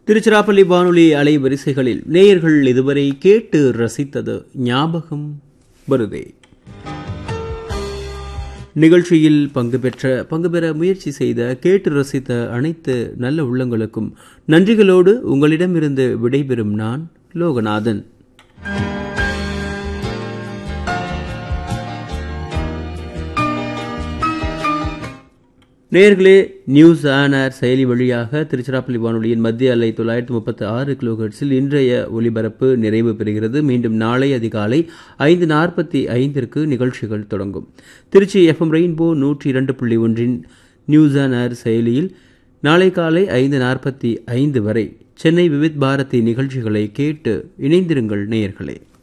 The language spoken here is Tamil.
திருச்சிராப்பள்ளி வானொலி அலைவரிசைகளில் நேயர்கள் இதுவரை கேட்டு ரசித்தது ஞாபகம் வருதே நிகழ்ச்சியில் பங்கு பெற்ற பங்கு பெற முயற்சி செய்த கேட்டு ரசித்த அனைத்து நல்ல உள்ளங்களுக்கும் நன்றிகளோடு உங்களிடமிருந்து விடைபெறும் நான் லோகநாதன் நேர்களே நியூஸ் ஆன் ஏர் செயலி வழியாக திருச்சிராப்பள்ளி வானொலியின் மத்திய அலை தொள்ளாயிரத்தி முப்பத்தி ஆறு கிலோஹெர்ட்ஸில் இன்றைய ஒலிபரப்பு நிறைவு பெறுகிறது மீண்டும் நாளை அதிகாலை ஐந்து நாற்பத்தி ஐந்திற்கு நிகழ்ச்சிகள் தொடங்கும் திருச்சி எஃப்எம் ரெயின்போ நூற்றி இரண்டு புள்ளி ஒன்றின் நியூஸ் ஆன் ஏர் செயலியில் நாளை காலை ஐந்து நாற்பத்தி ஐந்து வரை சென்னை விவித் பாரதி நிகழ்ச்சிகளை கேட்டு இணைந்திருங்கள் நேயர்களே